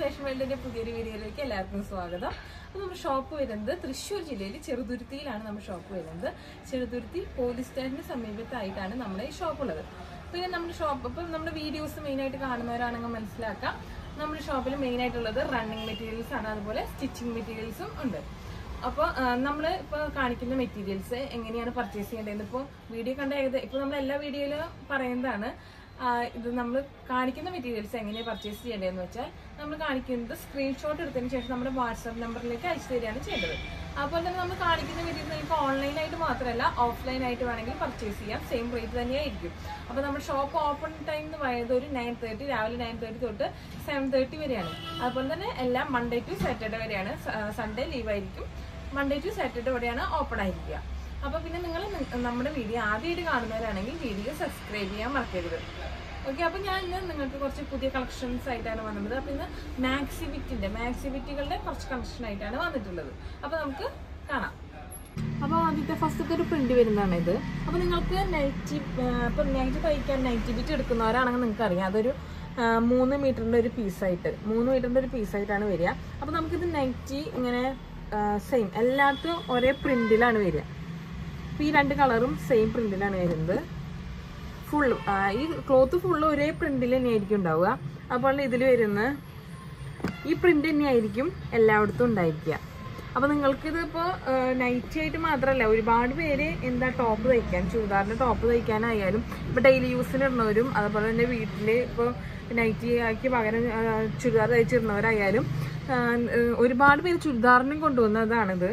fashion വേൾഡിന്റെ പുതിയൊരു വീഡിയോയിലേക്ക് എല്ലാവർക്കും സ്വാഗതം അപ്പോൾ നമ്മുടെ ഷോപ്പ് വരുന്നത് തൃശ്ശൂർ ജില്ലയിൽ ചെറുതുരുത്തിയിലാണ് നമ്മുടെ ഷോപ്പ് വരുന്നത് ചെറുതുരുത്തി പോലീസ് സ്റ്റേഷന് സമീപത്തായിട്ടാണ് നമ്മുടെ ഈ ഷോപ്പ് ഉള്ളത് പിന്നെ നമ്മുടെ ഷോപ്പ് ഇപ്പം നമ്മുടെ വീഡിയോസ് മെയിനായിട്ട് കാണുന്നവരാണെങ്കിൽ മനസ്സിലാക്കാം നമ്മുടെ ഷോപ്പിൽ മെയിനായിട്ടുള്ളത് റണ്ണിങ് മെറ്റീരിയൽസ് ആണ് അതുപോലെ സ്റ്റിച്ചിങ് മെറ്റീരിയൽസും ഉണ്ട് അപ്പോൾ നമ്മൾ ഇപ്പോൾ കാണിക്കുന്ന മെറ്റീരിയൽസ് എങ്ങനെയാണ് പർച്ചേസ് ചെയ്യേണ്ടത് ഇപ്പോൾ വീഡിയോ കണ്ട ഏകദേശം ഇപ്പോൾ നമ്മൾ എല്ലാ വീഡിയോയിലും പറയുന്നതാണ് ആ, ഇത് നമ്മൾ കാണിക്കുന്ന മെറ്റീരിയൽസ് എങ്ങനെയാണ് പർച്ചേസ് ചെയ്യേണ്ടതെന്ന് വെച്ചാൽ നമ്മൾ കാണിക്കുന്നത് സ്ക്രീൻഷോട്ട് എടുത്തതിന് ശേഷം നമ്മുടെ വാട്സാപ്പ് നമ്പറിലേക്ക് അയച്ചു തരികയാണ് ചെയ്യേണ്ടത് അപ്പോൾ തന്നെ നമ്മൾ കാണിക്കുന്ന മെറ്റീരിയൽ നിങ്ങൾക്ക് ഓൺലൈനായിട്ട് മാത്രമല്ല ഓഫ്ലൈൻ ആയിട്ട് വേണമെങ്കിൽ പർച്ചേസ് ചെയ്യാം സെയിം റേറ്റ് തന്നെയായിരിക്കും അപ്പോൾ നമ്മുടെ ഷോപ്പ് ഓപ്പൺ ടൈം എന്ന് പറയുന്നത് ഒരു നയൻ തേർട്ടി രാവിലെ നയൻ തേർട്ടി തൊട്ട് സെവൻ തേർട്ടി വരെയാണ് അതുപോലെ തന്നെ എല്ലാം മൺഡേ ടു സാറ്റർഡേ വരെയാണ് സൺഡേ ലീവ് ആയിരിക്കും മൺഡേ ടു സാറ്റർഡേ വരെയാണ് ഓപ്പൺ ആയിരിക്കുക അപ്പോൾ പിന്നെ നിങ്ങൾ നമ്മുടെ വീഡിയോ ആദ്യമായിട്ട് കാണുന്നവരാണെങ്കിൽ വീഡിയോ സബ്സ്ക്രൈബ് ചെയ്യാൻ മറക്കരുത് ഓക്കെ അപ്പോൾ ഞാൻ ഇന്ന് നിങ്ങൾക്ക് കുറച്ച് പുതിയ കളക്ഷൻസ് ആയിട്ടാണ് വന്നത് അപ്പോൾ ഇന്ന് മാക്സിബിറ്റിൻ്റെ മാക്സിബിറ്റുകളുടെ കുറച്ച് കളക്ഷൻ ആയിട്ടാണ് വന്നിട്ടുള്ളത് അപ്പോൾ നമുക്ക് കാണാം അപ്പോൾ ആദ്യത്തെ ഫസ്റ്റത്തെ ഒരു പ്രിന്റ് വരുന്നതാണ് ഇത് അപ്പോൾ നിങ്ങൾക്ക് നൈറ്റി ഇപ്പോൾ നൈറ്റ് തയ്ക്കാൻ നൈറ്റി ബിറ്റ് എടുക്കുന്നവരാണെങ്കിൽ നിങ്ങൾക്ക് അറിയാം അതൊരു ആ, മൂന്ന് മീറ്ററിൻ്റെ ഒരു പീസായിട്ട് മൂന്ന് മീറ്ററിൻ്റെ ഒരു പീസായിട്ടാണ് വരിക അപ്പോൾ നമുക്കിത് നൈറ്റി ഇങ്ങനെ സെയിം എല്ലായിടത്തും ഒരേ പ്രിന്റിലാണ് വരിക അപ്പോൾ ഈ രണ്ട് കളറും സെയിം പ്രിന്റിലാണ് വരുന്നത് ഫുൾ ഈ ക്ലോത്ത് ഫുള്ള് ഒരേ പ്രിന്റിൽ തന്നെയായിരിക്കും ഉണ്ടാവുക അപ്പോൾ ഇതിൽ വരുന്ന ഈ പ്രിന്റ് തന്നെയായിരിക്കും എല്ലായിടത്തും ഉണ്ടായിരിക്കുക അപ്പോൾ നിങ്ങൾക്കിത് ഇപ്പോൾ നൈറ്റ് ആയിട്ട് മാത്രമല്ല ഒരുപാട് പേര് എന്താ ടോപ്പ് തയ്ക്കാൻ ചുരിദാറിൻ്റെ ടോപ്പ് തയ്ക്കാനായാലും ഇപ്പോൾ ഡെയിലി യൂസിന് ഇടുന്നവരും അതുപോലെ തന്നെ വീട്ടിൽ ഇപ്പോൾ നൈറ്റി ആക്കി പകരം ആ, ചുരിദാർ തയ്ച്ചിടുന്നവരായാലും ആ, ഏഹ്, ഒരുപാട് പേര് ചുരിദാറിനും കൊണ്ടുവന്നതാണിത്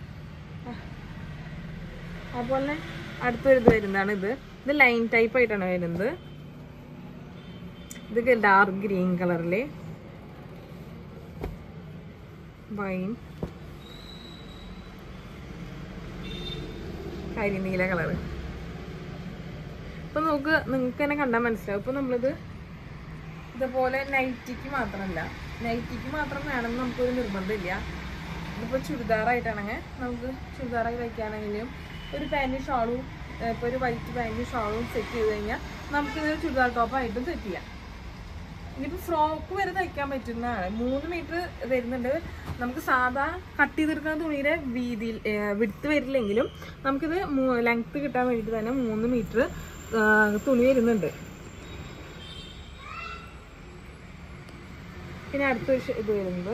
അതുപോലെ അടുത്തൊരു ഇത് വരുന്നതാണ് ഇത് ഇത് ലൈൻ ടൈപ്പ് ആയിട്ടാണ് വരുന്നത് ഇത് ഡാർക്ക് ഗ്രീൻ കളറില് വൈൻ കരിനീല കളറ് ഇപ്പൊ നമുക്ക് നിങ്ങൾക്ക് തന്നെ കണ്ടാൽ മനസ്സിലാവും ഇപ്പൊ നമ്മളിത് ഇതുപോലെ നൈറ്റിക്ക് മാത്രമല്ല നൈറ്റിക്ക് മാത്രം വേണമെന്ന് നമുക്കൊരു നിർബന്ധമില്ല ഇതിപ്പോൾ ചുരിദാറായിട്ടാണെങ്കിൽ നമുക്ക് ചുരിദാറായി തയ്ക്കുകയാണെങ്കിലും ഒരു പാൻറ്റും ഷാളും ഇപ്പോൾ ഒരു വൈറ്റ് പാൻറ്റും ഷാളും സെറ്റ് ചെയ്ത് കഴിഞ്ഞാൽ നമുക്കിതൊരു ചുരിദാർ ടോപ്പായിട്ടും സെറ്റ് ചെയ്യാം ഇനിയിപ്പോൾ ഫ്രോക്ക് വരെ തയ്ക്കാൻ പറ്റുന്നതാണ് മൂന്ന് മീറ്റർ വരുന്നുണ്ട് നമുക്ക് സാധാ കട്ട് ചെയ്തെടുക്കുന്ന തുണിയുടെ വീതിയിൽ വിടുത്ത് വരില്ലെങ്കിലും നമുക്കിത് ലെങ്ത് കിട്ടാൻ വേണ്ടിയിട്ട് തന്നെ മൂന്ന് മീറ്റർ തുണി വരുന്നുണ്ട് പിന്നെ അടുത്തൊരു ഷ- ഇത് വരുന്നത്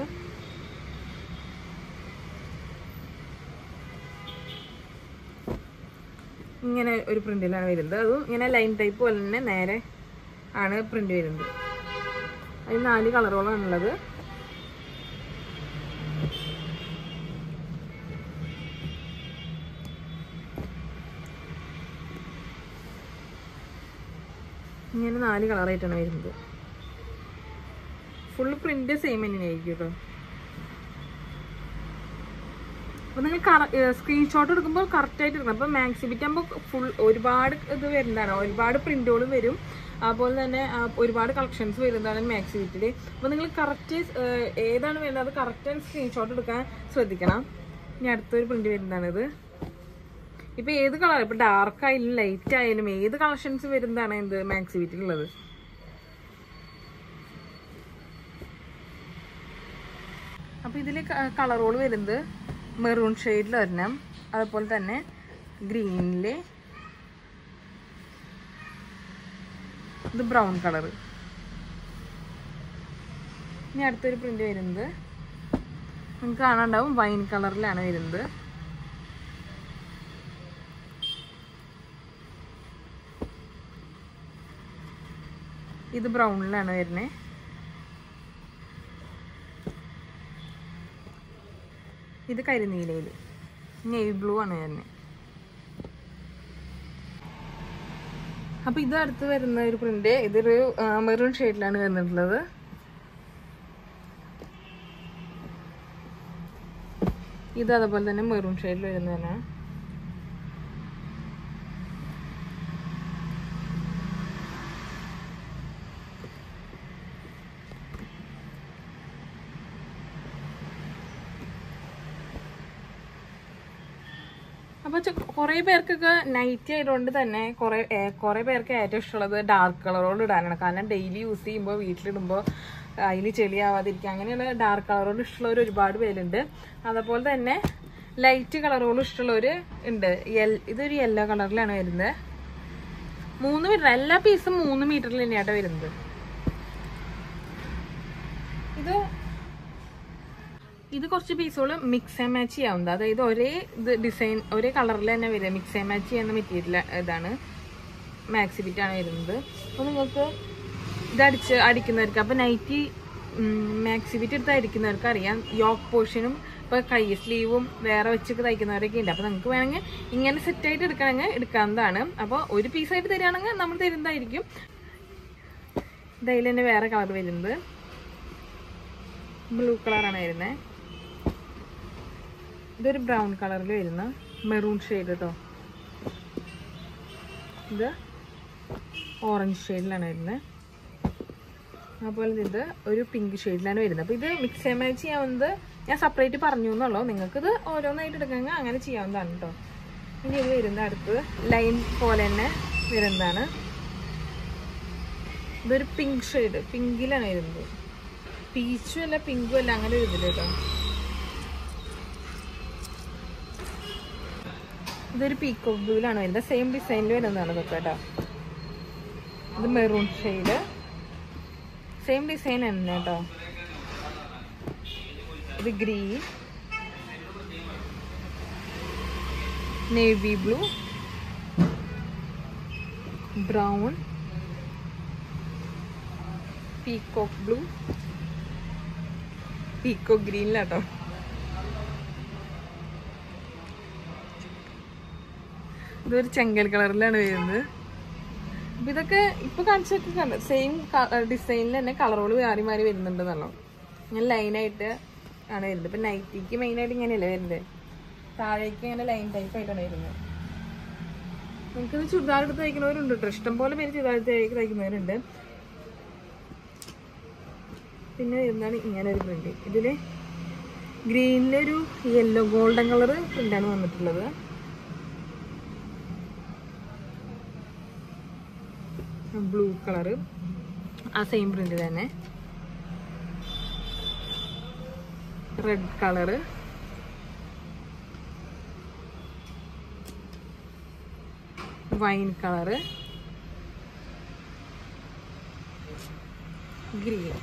ഇങ്ങനെ ഒരു പ്രിന്റിലാണ് വരുന്നത് അതും ഇങ്ങനെ ലൈൻ ടൈപ്പ് പോലെ തന്നെ നേരെ ആണ് പ്രിന്റ് വരുന്നത് അതിൽ നാല് കളറുകളാണ് ഉള്ളത് ഇങ്ങനെ നാല് കളറായിട്ടാണ് വരുന്നത് ഫുൾ പ്രിന്റ് സെയിം തന്നെയായിരിക്കും കേട്ടോ അപ്പോൾ നിങ്ങൾ സ്ക്രീൻഷോട്ട് എടുക്കുമ്പോൾ കറക്റ്റ് ആയിട്ട് എടുക്കണം അപ്പോൾ മാക്സിബിറ്റ് ആകുമ്പോൾ ഫുൾ ഒരുപാട് ഇത് വരുന്നതാണ് ഒരുപാട് പ്രിന്റുകളും വരും അതുപോലെ തന്നെ ആ, ഒരുപാട് കളക്ഷൻസ് വരുന്നതാണ് മാക്സിബിറ്റിൽ അപ്പോൾ നിങ്ങൾ കറക്റ്റ് ഏതാണ് വേണ്ടത് അത് കറക്റ്റ് സ്ക്രീൻഷോട്ട് എടുക്കാൻ ശ്രദ്ധിക്കണം ഇനി അടുത്തൊരു പ്രിന്റ് വരുന്നതാണിത് ഇപ്പോൾ ഏത് കളർ ഇപ്പോൾ ഡാർക്ക് ആയാലും ലൈറ്റ് ആയാലും ഏത് കളക്ഷൻസ് വരുന്നതാണ് എന്ത് മാക്സിബിറ്റിലുള്ളത് അപ്പോൾ ഇതിൽ കളറുകൾ വരുന്നത് മെറൂൺ ഷെയ്ഡിൽ ഒരെണ്ണം അതുപോലെ തന്നെ ഗ്രീനിൽ ഇത് ബ്രൗൺ കളർ ഇനി അടുത്തൊരു പ്രിന്റ് വരുന്നത് നിങ്ങൾക്ക് കാണാണ്ടാവും വൈൻ കളറിലാണ് വരുന്നത് ഇത് ബ്രൗണിലാണ് വരുന്നത് ഇത് കരിനീലയിൽ നേവി ബ്ലൂ ആണ് വരുന്നത് അപ്പൊ ഇത് അടുത്ത് വരുന്ന ഒരു പ്രിന്റ് ഇതൊരു മെറൂൺ ഷെയ്ഡിലാണ് വന്നിട്ടുള്ളത് ഇത് അതുപോലെ തന്നെ മെറൂൺ ഷെയ്ഡിൽ വരുന്നതാണ് അപ്പൊ കുറെ പേർക്കൊക്കെ നൈറ്റ് ആയതുകൊണ്ട് തന്നെ കുറെ കുറെ പേർക്ക് ഏറ്റവും ഇഷ്ടമുള്ളത് ഡാർക്ക് കളറോട് ഇടാനാണ് കാരണം ഡെയിലി യൂസ് ചെയ്യുമ്പോൾ വീട്ടിലിടുമ്പോൾ അതിൽ ചെളിയാവാതിരിക്കുക അങ്ങനെയുള്ള ഡാർക്ക് കളറോട് ഇഷ്ടമുള്ളവർ ഒരുപാട് പേരുണ്ട് അതുപോലെ തന്നെ ലൈറ്റ് കളറോട് ഇഷ്ടമുള്ളവർ ഉണ്ട് യെൽ- ഇതൊരു യെല്ലോ കളറിലാണ് വരുന്നത് മൂന്ന് മീറ്റർ എല്ലാ പീസും മൂന്ന് മീറ്ററിൽ തന്നെയാട്ടോ വരുന്നത് ഇത് ഇത് കുറച്ച് പീസുകൾ മിക്സ് ആൻഡ് മാച്ച് ചെയ്യാവുന്നത് അതായത് ഒരേ ഇത് ഡിസൈൻ ഒരേ കളറിൽ തന്നെ വരിക മിക്സ് ആൻഡ് മാച്ച് ചെയ്യുന്ന മെറ്റീരിയൽ ഇതാണ് മാക്സി ബിറ്റ് ആണ് വരുന്നത് അപ്പോൾ നിങ്ങൾക്ക് ഇത് അടിച്ച് അടിക്കുന്നവർക്ക് അപ്പോൾ നൈറ്റി മാക്സി ബിറ്റ് എടുത്ത് അടിക്കുന്നവർക്ക് അറിയാം യോക്ക് പോർഷനും ഇപ്പോൾ കൈ സ്ലീവും വേറെ വെച്ചൊക്കെ തയ്ക്കുന്നവരൊക്കെ ഉണ്ട് അപ്പോൾ നിങ്ങൾക്ക് വേണമെങ്കിൽ ഇങ്ങനെ സെറ്റായിട്ട് എടുക്കണമെങ്കിൽ എടുക്കാവുന്നതാണ് അപ്പോൾ ഒരു പീസായിട്ട് തരികയാണെങ്കിൽ നമ്മൾ തരുന്നതായിരിക്കും ഇതിൽ തന്നെ വേറെ കളർ വരുന്നത് ബ്ലൂ കളറാണ് വരുന്നത് ഇതൊരു ബ്രൗൺ കളറിൽ വരുന്ന മെറൂൺ ഷെയ്ഡ് കേട്ടോ ഇത് ഓറഞ്ച് ഷെയ്ഡിലാണ് വരുന്നത് അതുപോലെ ഇത് ഒരു പിങ്ക് ഷെയ്ഡിലാണ് വരുന്നത് അപ്പോൾ ഇത് മിക്സ് ആൻഡ് മാച്ച് ചെയ്യാവുന്നത് ഞാൻ സെപ്പറേറ്റ് പറഞ്ഞു എന്നുള്ളൂ നിങ്ങൾക്കിത് ഓരോന്നായിട്ട് എടുക്കണമെങ്കിൽ അങ്ങനെ ചെയ്യാവുന്നതാണ് കേട്ടോ ഇനി ഇത് വരുന്നത് അടുത്ത് ലൈൻ പോലെ തന്നെ വരുന്നതാണ് ഇതൊരു പിങ്ക് ഷെയ്ഡ് പിങ്കിലാണ് വരുന്നത് പീച്ചും അല്ല പിങ്കും അല്ല അങ്ങനെ ഒരു ഇതില് കേട്ടോ ഇതൊരു പീക്കോ ബ്ലൂവിലാണ് വരുന്നത് സെയിം ഡിസൈനിൽ വരുന്നതാണ് ഇതൊക്കെ കേട്ടോ ഇത് മെറൂൺ ഷെയ്ഡ് സെയിം ഡിസൈൻ തന്നെ കേട്ടോ ഇത് green navy blue brown peacock blue പീക്കോ ഗ്രീനിലാട്ടോ ഇതൊരു ചെങ്കൽ കളറിലാണ് വരുന്നത് അപ്പൊ ഇതൊക്കെ ഇപ്പൊ കാണിച്ചൊക്കെ കണ്ട സെയിം ഡിസൈനിൽ തന്നെ കളറുകൾ മാറി മാറി വരുന്നുണ്ടെന്നല്ലോ ഇങ്ങനെ ലൈനായിട്ട് ആണ് വരുന്നത് ഇപ്പൊ നൈറ്റിക്ക് മെയിൻ ആയിട്ട് ഇങ്ങനെയല്ലേ വരുന്നത് താഴേക്ക് ഇങ്ങനെ ലൈൻ ടൈപ്പ് ആയിട്ടാണ് വരുന്നത് നമുക്കിത് ചുരിദാർ എടുത്ത് തയ്ക്കുന്നവരുണ്ട് കേട്ടോ ഇഷ്ടം പോലെ പേര് ചുരിദാർ എടുത്ത് തയ്ക്കുന്നവരുണ്ട് പിന്നെ എന്താണ് ഇങ്ങനെ ഒരു പ്രിന്റ് ഇതില് ഗ്രീനിലൊരു യെല്ലോ ഗോൾഡൻ കളർ പ്രിന്റാണ് വന്നിട്ടുള്ളത് ബ്ലൂ കളറ് ആ സെയിം പ്രിന്റ് തന്നെ red colour wine colour green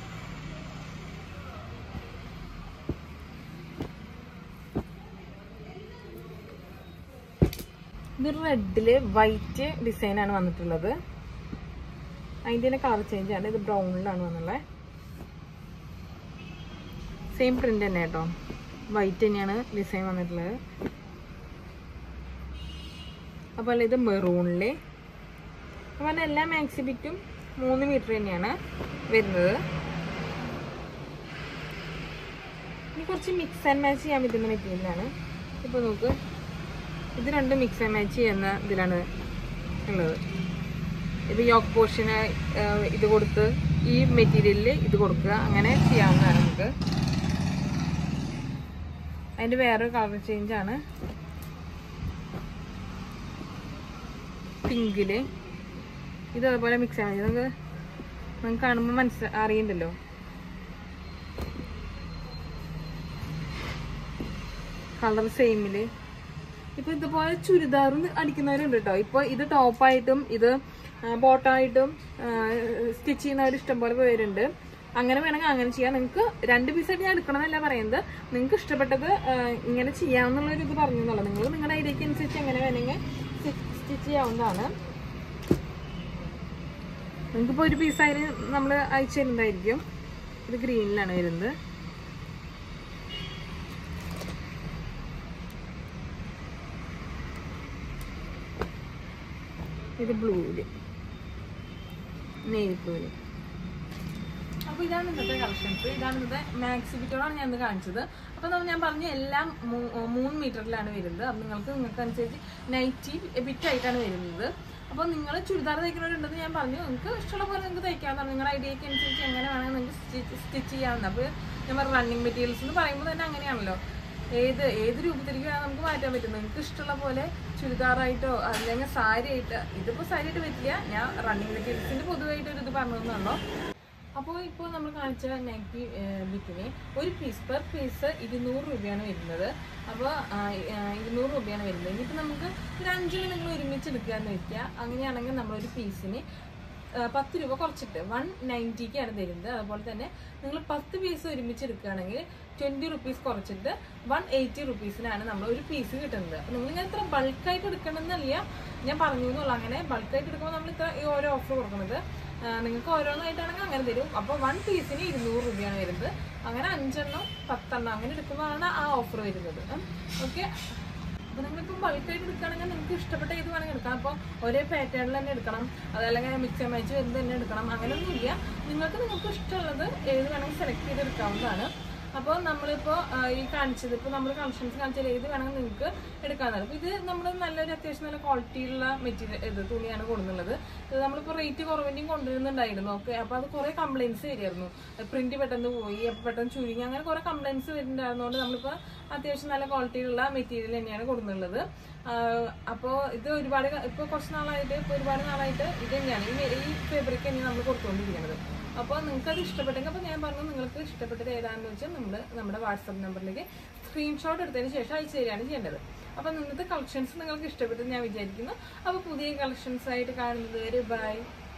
ഇത് റെഡില് വൈറ്റ് ഡിസൈൻ ആണ് വന്നിട്ടുള്ളത് അതിന്റെ തന്നെ കളർ ചേഞ്ച് ആണ് ഇത് ബ്രൗണിലാണ് വന്നുള്ളത് സെയിം പ്രിന്റ് തന്നെ കേട്ടോ വൈറ്റ് തന്നെയാണ് ഡിസൈൻ വന്നിട്ടുള്ളത് അതുപോലെ ഇത് മെറൂണില് അതുപോലെ എല്ലാ മാക്സിബിറ്റും മൂന്ന് മീറ്റർ തന്നെയാണ് വരുന്നത് ഇനി കുറച്ച് മിക്സ് ആൻഡ് മാച്ച് ചെയ്യാൻ പറ്റുന്ന മെറ്റീരിയലാണ് ഇപ്പോൾ നോക്ക് ഇത് രണ്ടും മിക്സ് ആൻഡ് മാച്ച് ചെയ്യുന്ന ഇതിലാണ് ഉള്ളത് ഇത് യോക്ക് പോർഷന് ഇത് കൊടുത്ത് ഈ മെറ്റീരിയലിൽ ഇത് കൊടുക്കുക അങ്ങനെ ചെയ്യാവുന്നതാണ് നമുക്ക് അതിൻ്റെ വേറൊരു കളർ ചേഞ്ച് ആണ് പിങ്കില് ഇത് അതുപോലെ മിക്സ് ആണ് നമുക്ക് നമുക്ക് കാണുമ്പോൾ മനസ്സിൽ അറിയണ്ടല്ലോ കളർ സെയിമില് ഇപ്പൊ ഇതുപോലെ ചുരിദാറും അടിക്കുന്നവരുണ്ട് കേട്ടോ ഇപ്പൊ ഇത് ടോപ്പായിട്ടും ഇത് ബോട്ടായിട്ടും സ്റ്റിച്ച് ചെയ്യുന്നവർ ഇഷ്ടംപോലെ പേരുണ്ട് അങ്ങനെ വേണമെങ്കിൽ അങ്ങനെ ചെയ്യാം നിങ്ങൾക്ക് രണ്ട് പീസായിട്ട് ഞാൻ എടുക്കണമെന്നല്ല പറയുന്നത് നിങ്ങൾക്ക് ഇഷ്ടപ്പെട്ടത് ആ, ഇങ്ങനെ ചെയ്യാമെന്നുള്ള ഒരു ഇത് പറഞ്ഞു എന്നുള്ളത് നിങ്ങൾ നിങ്ങളുടെ ഐഡിയക്ക് അനുസരിച്ച് എങ്ങനെ വേണമെങ്കിൽ സ്റ്റിച്ച് ചെയ്യാവുന്നതാണ് നിങ്ങൾക്കിപ്പോൾ ഒരു പീസായാലും നമ്മൾ അയച്ചു തരുന്നതായിരിക്കും ഇത് ഗ്രീനിലാണ് വരുന്നത് ഇത് ബ്ലൂവില് നെയിൽ ബ്ലൂവില് അപ്പോൾ ഇതാണ് ഇന്നത്തെ കളക്ഷൻസ് ഇതാണ് ഇന്നത്തെ മാക്സി ബിറ്റോളാണ് ഞാൻ ഇന്ന് കാണിച്ചത് അപ്പോൾ നമ്മൾ ഞാൻ പറഞ്ഞ എല്ലാം മൂ- മൂന്ന് മീറ്ററിലാണ് വരുന്നത് അപ്പോൾ നിങ്ങൾക്ക് നിങ്ങൾക്ക് അനുസരിച്ച് നൈറ്റി ബിറ്റായിട്ടാണ് വരുന്നത് അപ്പോൾ നിങ്ങൾ ചുരിദാർ തയ്ക്കുന്നവരുണ്ടെന്ന് ഞാൻ പറഞ്ഞു നിങ്ങൾക്ക് ഇഷ്ടമുള്ള പോലെ നിങ്ങൾക്ക് തയ്ക്കാവുന്നതാണ് നിങ്ങളുടെ ഐഡിയക്ക് അനുസരിച്ച് എങ്ങനെ വേണമെങ്കിൽ നിങ്ങൾക്ക് സ്റ്റിച്ച് സ്റ്റിച്ച് ചെയ്യാവുന്ന അപ്പോൾ ഞാൻ പറഞ്ഞ റണ്ണിങ് മെറ്റീരിയൽസ് എന്ന് പറയുമ്പോൾ തന്നെ അങ്ങനെയാണല്ലോ ഏത് ഏത് രൂപത്തിലേക്ക് വേണം നമുക്ക് മാറ്റാൻ പറ്റും നിങ്ങൾക്ക് ഇഷ്ടമുള്ള പോലെ ചുരിദാറായിട്ടോ അല്ലെങ്കിൽ സാരി ആയിട്ട് ഇതിപ്പോൾ സാരി ആയിട്ട് പറ്റില്ല ഞാൻ റണ്ണിങ് മെറ്റീരിയൽസിൻ്റെ പൊതുവായിട്ട് ഒരു ഇത് പറഞ്ഞതെന്നുള്ളൂ അപ്പോൾ ഇപ്പോൾ നമ്മൾ കാണിച്ച നൈറ്റി ബിക്കിന് ഒരു പീസ് പെർ പീസ് ഇരുന്നൂറ് രൂപയാണ് വരുന്നത് അപ്പോൾ ഇരുന്നൂറ് രൂപയാണ് വരുന്നത് ഇനിയിപ്പോൾ നമുക്ക് ഒരു അഞ്ചിന് നിങ്ങൾ ഒരുമിച്ച് എടുക്കുകയെന്ന് വെക്കുക അങ്ങനെയാണെങ്കിൽ നമ്മളൊരു പീസിന് ആ, പത്ത് രൂപ കുറച്ചിട്ട് വൺ നയൻറ്റിക്കാണ് തരുന്നത് അതുപോലെ തന്നെ നിങ്ങൾ പത്ത് പീസ് ഒരുമിച്ച് എടുക്കുകയാണെങ്കിൽ ട്വൻറ്റി റുപ്പീസ് കുറച്ചിട്ട് വൺ എയ്റ്റി റുപ്പീസിനാണ് നമ്മൾ ഒരു പീസ് കിട്ടുന്നത് അപ്പോൾ നിങ്ങൾ ഇങ്ങനെ ഇത്ര ബൾക്കായിട്ട് എടുക്കണമെന്നല്ല ഞാൻ പറഞ്ഞു എന്നുള്ളൂ അങ്ങനെ ബൾക്കായിട്ട് എടുക്കുമ്പോൾ നമ്മൾ ഇത്ര ഈ ഓരോ ഓഫർ കൊടുക്കുന്നത് ആ, നിങ്ങൾക്ക് ഓരോന്നായിട്ടാണെങ്കിൽ അങ്ങനെ തരും അപ്പോൾ വൺ പീസിന് ഇരുന്നൂറ് രൂപയാണ് വരുന്നത് അങ്ങനെ അഞ്ചെണ്ണം പത്തെണ്ണം അങ്ങനെ എടുക്കുമ്പോഴാണ് ആ ഓഫർ വരുന്നത് ഓക്കെ അപ്പൊ നിങ്ങളിപ്പോ ബൾക്കായിട്ട് എടുക്കുകയാണെങ്കിൽ നിങ്ങൾക്ക് ഇഷ്ടപ്പെട്ട ഏത് വേണമെങ്കിൽ എടുക്കാം അപ്പോൾ ഒരേ പാറ്റേണിൽ തന്നെ എടുക്കണം അതല്ലെങ്കിൽ മിക്സ് ആൻഡ് മാച്ച് വരുന്നത് തന്നെ എടുക്കണം അങ്ങനെയൊന്നുമില്ല നിങ്ങൾക്ക് നിങ്ങൾക്ക് ഇഷ്ടമുള്ളത് ഏത് വേണമെങ്കിൽ സെലക്ട് ചെയ്ത് എടുക്കാവുന്നതാണ് അപ്പോൾ നമ്മളിപ്പോൾ ഈ കാണിച്ചത് ഇപ്പോൾ നമ്മൾ കളക്ഷൻസ് കാണിച്ചാൽ ഏത് വേണമെങ്കിൽ നിങ്ങൾക്ക് എടുക്കാവുന്നതാണ് അപ്പോൾ ഇത് നമ്മൾ നല്ലൊരു അത്യാവശ്യം നല്ല ക്വാളിറ്റിയുള്ള മെറ്റീരിയൽ ഇത് തുണിയാണ് കൊടുക്കുന്നുള്ളത് ഇത് നമ്മളിപ്പോൾ റേറ്റ് കുറവിൻ്റെയും കൊണ്ടുവരുന്നുണ്ടായിരുന്നു ഓക്കെ അപ്പോൾ അത് കുറേ കംപ്ലയിൻസ് വരികയായിരുന്നു പ്രിന്റ് പെട്ടെന്ന് പോയി അപ്പോൾ പെട്ടെന്ന് ചുരുങ്ങി അങ്ങനെ കുറേ കംപ്ലയിൻസ് വരുന്നുണ്ടായിരുന്നതുകൊണ്ട് നമ്മളിപ്പോൾ അത്യാവശ്യം നല്ല ക്വാളിറ്റിയുള്ള മെറ്റീരിയൽ തന്നെയാണ് കൊടുക്കുന്നുള്ളത് അപ്പോൾ ഇത് ഒരുപാട് ഇപ്പോൾ കുറച്ച് നാളായിട്ട് ഇപ്പോൾ ഒരുപാട് നാളായിട്ട് ഇത് തന്നെയാണ് ഈ മെ- ഈ ഫാബ്രിക് തന്നെയാണ് നമ്മൾ കൊടുത്തുകൊണ്ടിരിക്കുന്നത് അപ്പോൾ നിങ്ങൾക്ക് അത് ഇഷ്ടപ്പെട്ടെങ്കിൽ അപ്പോൾ ഞാൻ പറഞ്ഞു നിങ്ങൾക്ക് ഇഷ്ടപ്പെട്ടത് ഏതാണെന്ന് വെച്ചാൽ നമ്മൾ നമ്മുടെ വാട്സപ്പ് നമ്പറിലേക്ക് സ്ക്രീൻഷോട്ട് എടുത്തതിന് ശേഷം അയച്ചു തരികയാണ് ചെയ്യേണ്ടത് അപ്പോൾ ഇന്നത്തെ കളക്ഷൻസ് നിങ്ങൾക്ക് ഇഷ്ടപ്പെട്ടെന്ന് ഞാൻ വിചാരിക്കുന്നു അപ്പോൾ പുതിയ കളക്ഷൻസ് ആയിട്ട് കാണുന്നത് വരെ ബൈ